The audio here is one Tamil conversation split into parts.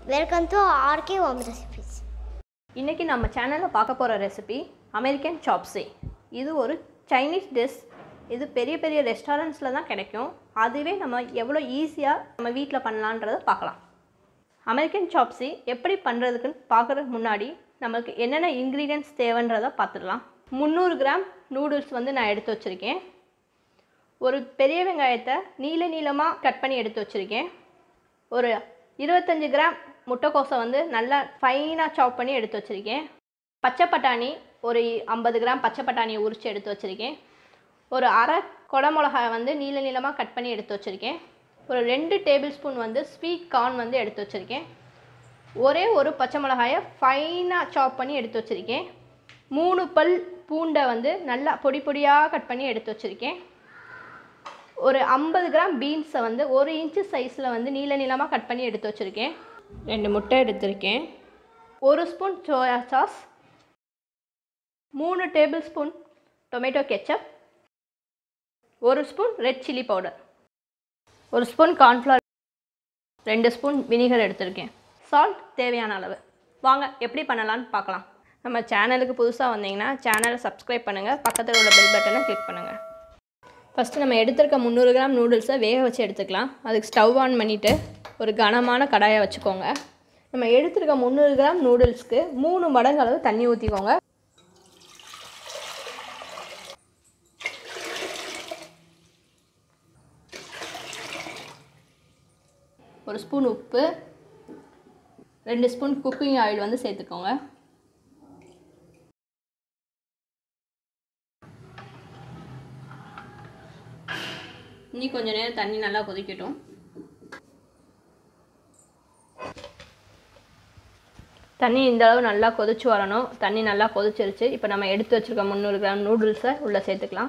welcome to RK home recipes இன்றைக்கி நம்ம சேனலில் பார்க்க போகிற ரெசிபி அமெரிக்கன் சாப்ஸே இது ஒரு சைனீஸ் டிஷ் இது பெரிய பெரிய ரெஸ்டாரண்ட்ஸில் தான் கிடைக்கும் அதுவே நம்ம எவ்வளோ ஈஸியாக நம்ம வீட்டில் பண்ணலான்றதை பார்க்கலாம் அமெரிக்கன் சாப்ஸி எப்படி பண்ணுறதுக்குன்னு பார்க்குறதுக்கு முன்னாடி நமக்கு என்னென்ன இன்க்ரீடியன்ட்ஸ் தேவைன்றதை பார்த்துடலாம் முந்நூறு கிராம் நூடுல்ஸ் வந்து நான் எடுத்து வச்சுருக்கேன் ஒரு பெரிய வெங்காயத்தை நீல நீளமாக கட் பண்ணி எடுத்து வச்சுருக்கேன் ஒரு இருபத்தஞ்சி கிராம் முட்டைக்கோஸை வந்து நல்லா ஃபைனாக சாப் பண்ணி எடுத்து வச்சுருக்கேன் பச்சை பட்டாணி ஒரு ஐம்பது கிராம் பச்சை பட்டாணியை உரித்து எடுத்து வச்சுருக்கேன் ஒரு அரை குடமிளகாய் வந்து நீல நீளமாக கட் பண்ணி எடுத்து வச்சுருக்கேன் ஒரு ரெண்டு டேபிள் ஸ்பூன் வந்து ஸ்வீட் கார்ன் வந்து எடுத்து வச்சுருக்கேன் ஒரே ஒரு பச்சை மிளகாயை ஃபைனாக சாப் பண்ணி எடுத்து வச்சுருக்கேன் மூணு பல் பூண்டை வந்து நல்லா பொடி பொடியாக கட் பண்ணி எடுத்து வச்சுருக்கேன் ஒரு ஐம்பது கிராம் பீன்ஸை வந்து ஒரு இன்ச்சு சைஸில் வந்து நீல நீளமாக கட் பண்ணி எடுத்து வச்சுருக்கேன் ரெண்டு முட்டை எடுத்திருக்கேன் ஒரு ஸ்பூன் சோயா சாஸ் மூணு டேபிள் ஸ்பூன் டொமேட்டோ கெச்சப் ஒரு ஸ்பூன் ரெட் சில்லி பவுடர் ஒரு ஸ்பூன் கார்ன்ஃப்ளவர் ரெண்டு ஸ்பூன் வினிகர் எடுத்திருக்கேன் சால்ட் தேவையான அளவு வாங்க எப்படி பண்ணலான்னு பார்க்கலாம் நம்ம சேனலுக்கு புதுசாக வந்தீங்கன்னா சேனலை சப்ஸ்கிரைப் பண்ணுங்கள் பக்கத்தில் உள்ள பெல் பட்டனை கிளிக் பண்ணுங்கள் ஃபஸ்ட்டு நம்ம எடுத்திருக்க முந்நூறு கிராம் நூடுல்ஸை வேக வச்சு எடுத்துக்கலாம் அதுக்கு ஸ்டவ் ஆன் பண்ணிவிட்டு ஒரு கனமான கடாயை வச்சுக்கோங்க நம்ம எடுத்திருக்க முந்நூறு கிராம் நூடுல்ஸ்க்கு மூணு மடங்கு அளவு தண்ணி ஊற்றிக்கோங்க ஒரு ஸ்பூன் உப்பு ரெண்டு ஸ்பூன் குக்கிங் ஆயில் வந்து சேர்த்துக்கோங்க இனி கொஞ்ச நேரம் தண்ணி நல்லா கொதிக்கட்டும் தண்ணி இந்த அளவு நல்லா கொதிச்சு வரணும் தண்ணி நல்லா கொதிச்சிருச்சு இப்போ நம்ம எடுத்து வச்சுருக்க முந்நூறு கிராம் நூடுல்ஸை உள்ளே சேர்த்துக்கலாம்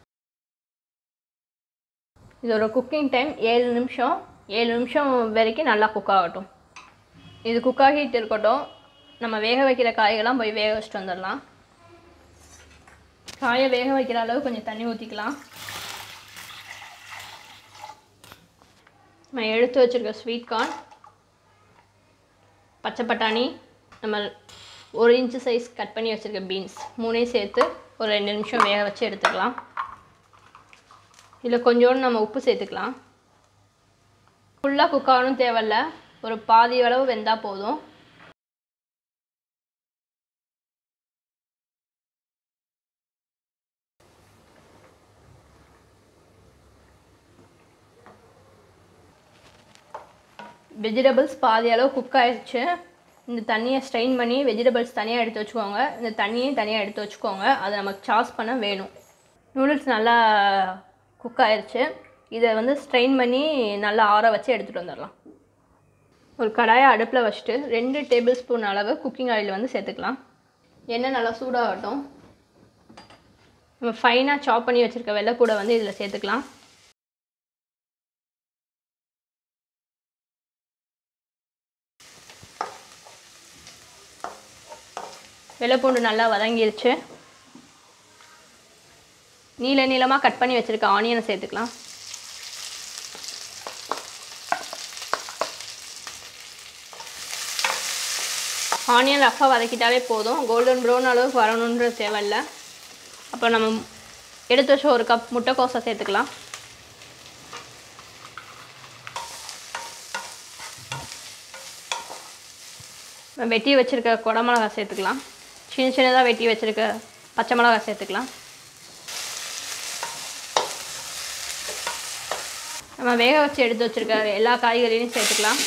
இதோட குக்கிங் டைம் ஏழு நிமிஷம் ஏழு நிமிஷம் வரைக்கும் நல்லா குக் ஆகட்டும் இது குக் ஆகிட்டு இருக்கட்டும் நம்ம வேக வைக்கிற காய்கள்லாம் போய் வேக வச்சுட்டு வந்துடலாம் காயை வேக வைக்கிற அளவு கொஞ்சம் தண்ணி ஊற்றிக்கலாம் நம்ம எடுத்து வச்சுருக்க ஸ்வீட் கார்ன் பச்சை பட்டாணி நம்ம ஒரு இன்ச்சு சைஸ் கட் பண்ணி வச்சுருக்க பீன்ஸ் மூணையும் சேர்த்து ஒரு ரெண்டு நிமிஷம் வேக வச்சு எடுத்துக்கலாம் இதில் கொஞ்சோண்டு நம்ம உப்பு சேர்த்துக்கலாம் ஃபுல்லாக குக் ஆகணும் தேவையில்ல ஒரு பாதி அளவு வெந்தால் போதும் வெஜிடபிள்ஸ் பாதி அளவு குக் ஆயிடுச்சு இந்த தண்ணியை ஸ்ட்ரெயின் பண்ணி வெஜிடபிள்ஸ் தனியாக எடுத்து வச்சுக்கோங்க இந்த தண்ணியும் தனியாக எடுத்து வச்சுக்கோங்க அதை நமக்கு சாஸ் பண்ண வேணும் நூடுல்ஸ் நல்லா குக் ஆயிடுச்சு இதை வந்து ஸ்ட்ரெயின் பண்ணி நல்லா ஆற வச்சு எடுத்துகிட்டு வந்துடலாம் ஒரு கடாயை அடுப்பில் வச்சுட்டு ரெண்டு டேபிள் ஸ்பூன் அளவு குக்கிங் ஆயில் வந்து சேர்த்துக்கலாம் எண்ணெய் நல்லா சூடாகட்டும் நம்ம ஃபைனாக சாப் பண்ணி வச்சுருக்க வெள்ளைப்பூடை வந்து இதில் சேர்த்துக்கலாம் வெள்ளைப்பூண்டு நல்லா வதங்கிருச்சு நீல நீளமாக கட் பண்ணி வச்சுருக்க ஆனியனை சேர்த்துக்கலாம் ஆனியன் ரஃபாக வதக்கிட்டாலே போதும் கோல்டன் ப்ரௌன் அளவுக்கு வரணுன்ற தேவையில்ல அப்போ நம்ம எடுத்து வச்ச ஒரு கப் முட்டைக்கோசை சேர்த்துக்கலாம் வெட்டி வச்சுருக்க குடமிளகா சேர்த்துக்கலாம் சின்ன சின்னதாக வெட்டி வச்சுருக்க பச்சை மிளகா சேர்த்துக்கலாம் நம்ம வேக வச்சு எடுத்து வச்சுருக்க எல்லா காய்கறியும் சேர்த்துக்கலாம்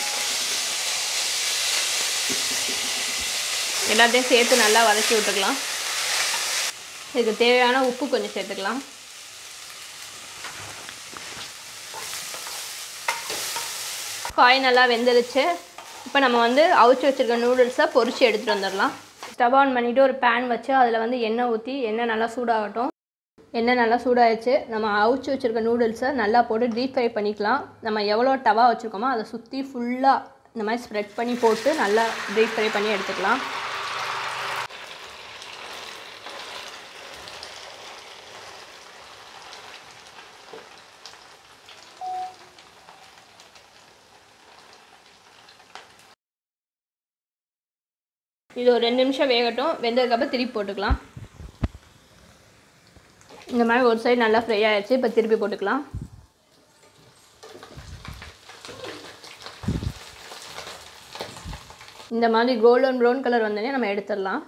எல்லாத்தையும் சேர்த்து நல்லா வதக்கி விட்டுக்கலாம் இதுக்கு தேவையான உப்பு கொஞ்சம் சேர்த்துக்கலாம் காய் நல்லா வெந்துருச்சு இப்போ நம்ம வந்து அவிச்சு வச்சுருக்க நூடுல்ஸை பொரிச்சு எடுத்துகிட்டு வந்துடலாம் ஸ்டவ் ஆன் பண்ணிவிட்டு ஒரு பேன் வச்சு அதில் வந்து எண்ணெய் ஊற்றி எண்ணெய் நல்லா சூடாகட்டும் எண்ணெய் நல்லா சூடாயிடுச்சு நம்ம அவிச்சு வச்சுருக்க நூடுல்ஸை நல்லா போட்டு டீப் ஃப்ரை பண்ணிக்கலாம் நம்ம எவ்வளோ டவா வச்சுருக்கோமோ அதை சுற்றி ஃபுல்லாக இந்த மாதிரி ஸ்ப்ரெட் பண்ணி போட்டு நல்லா டீப் ஃப்ரை பண்ணி எடுத்துக்கலாம் இது ஒரு ரெண்டு நிமிஷம் வேகட்டும் வெந்ததுக்கப்புறம் திருப்பி போட்டுக்கலாம் இந்த மாதிரி ஒரு சைடு நல்லா ஃப்ரை ஆயிடுச்சு இப்போ திருப்பி போட்டுக்கலாம் இந்த மாதிரி கோல்டன் ப்ரௌன் கலர் வந்தோடனே நம்ம எடுத்துடலாம்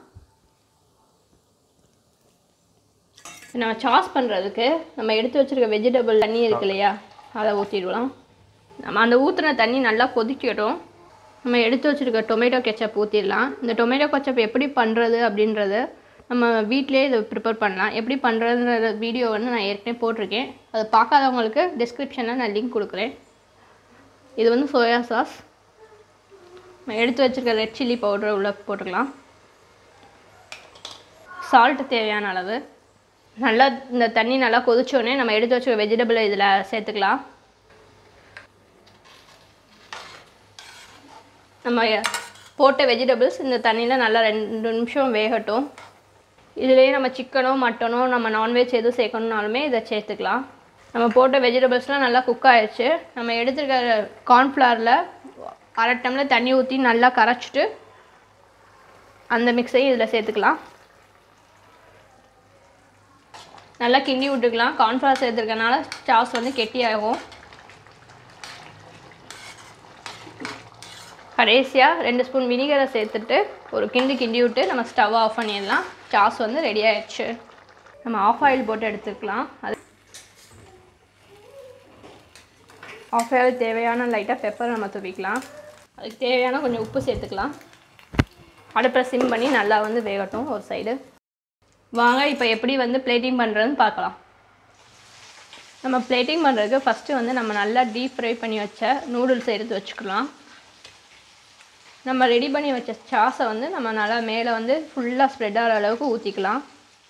நம்ம சாஸ் பண்ணுறதுக்கு நம்ம எடுத்து வச்சுருக்க வெஜிடபிள் தண்ணி இருக்கு இல்லையா அதை ஊற்றிடலாம் நம்ம அந்த ஊற்றின தண்ணி நல்லா கொதிக்கட்டும் நம்ம எடுத்து வச்சுருக்க டொமேட்டோ கெச்சப் ஊற்றிடலாம் இந்த டொமேட்டோ கெச்சப் எப்படி பண்ணுறது அப்படின்றத நம்ம வீட்டிலேயே இதை ப்ரிப்பேர் பண்ணலாம் எப்படி பண்ணுறதுன்ற வீடியோ வந்து நான் ஏற்கனவே போட்டிருக்கேன் அதை பார்க்காதவங்களுக்கு டிஸ்கிரிப்ஷனில் நான் லிங்க் கொடுக்குறேன் இது வந்து சோயா சாஸ் நம்ம எடுத்து வச்சுருக்க ரெட் சில்லி பவுடர் உள்ளே போட்டுக்கலாம் சால்ட்டு தேவையான அளவு நல்லா இந்த தண்ணி நல்லா கொதிச்சோடனே நம்ம எடுத்து வச்சுக்க வெஜிடபிளை இதில் சேர்த்துக்கலாம் நம்ம போட்ட வெஜிடபிள்ஸ் இந்த தண்ணியில் நல்லா ரெண்டு நிமிஷம் வேகட்டும் இதுலேயே நம்ம சிக்கனோ மட்டனோ நம்ம நான்வெஜ் எதுவும் சேர்க்கணுனாலுமே இதை சேர்த்துக்கலாம் நம்ம போட்ட வெஜிடபிள்ஸ்லாம் நல்லா குக் ஆயிடுச்சு நம்ம எடுத்துருக்க கார்ன்ஃப்ளவரில் அரை டம்ளர் தண்ணி ஊற்றி நல்லா கரைச்சிட்டு அந்த மிக்ஸையும் இதில் சேர்த்துக்கலாம் நல்லா கிண்டி விட்டுக்கலாம் கார்ன்ஃப்ளவர் சேர்த்துருக்கனால சாஸ் வந்து கெட்டியாகும் கடைசியாக ரெண்டு ஸ்பூன் வினிகரை சேர்த்துட்டு ஒரு கிண்டி கிண்டி விட்டு நம்ம ஸ்டவ் ஆஃப் பண்ணிடலாம் சாஸ் வந்து ரெடி ஆயிடுச்சு நம்ம ஆஃப் ஆயில் போட்டு எடுத்துக்கலாம் அது ஆஃப் ஆயில் தேவையான லைட்டாக பெப்பர் நம்ம துவிக்கலாம் அதுக்கு தேவையான கொஞ்சம் உப்பு சேர்த்துக்கலாம் அடுப்பில் சிம் பண்ணி நல்லா வந்து வேகட்டும் ஒரு சைடு வாங்க இப்போ எப்படி வந்து பிளேட்டிங் பண்ணுறதுன்னு பார்க்கலாம் நம்ம பிளேட்டிங் பண்ணுறதுக்கு ஃபஸ்ட்டு வந்து நம்ம நல்லா டீப் ஃப்ரை பண்ணி வச்ச நூடுல்ஸ் எடுத்து வச்சுக்கலாம் நம்ம ரெடி பண்ணி வச்ச சாஸை வந்து நம்ம நல்லா மேலே வந்து ஃபுல்லாக ஸ்ப்ரெட் ஆகிற அளவுக்கு ஊற்றிக்கலாம்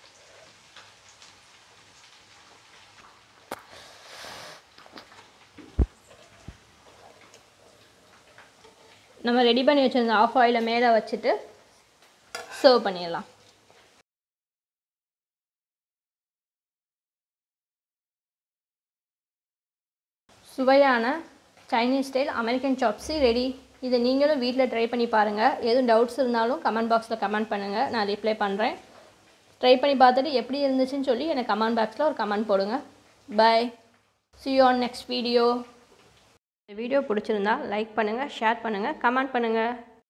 நம்ம ரெடி பண்ணி வச்சிருந்த ஆஃப் ஆயிலை மேலே வச்சுட்டு சர்வ் பண்ணிடலாம் சுவையான Chinese style American chop suey ready இதை நீங்களும் வீட்டில் ட்ரை பண்ணி பாருங்கள் எதுவும் டவுட்ஸ் இருந்தாலும் கமெண்ட் பாக்ஸில் கமெண்ட் பண்ணுங்கள் நான் ரிப்ளை பண்ணுறேன் ட்ரை பண்ணி பார்த்துட்டு எப்படி இருந்துச்சுன்னு சொல்லி எனக்கு கமெண்ட் பாக்ஸில் ஒரு கமெண்ட் போடுங்க bye see you on next video இந்த வீடியோ பிடிச்சிருந்தா லைக் பண்ணுங்கள் ஷேர் பண்ணுங்கள் கமெண்ட் பண்ணுங்கள்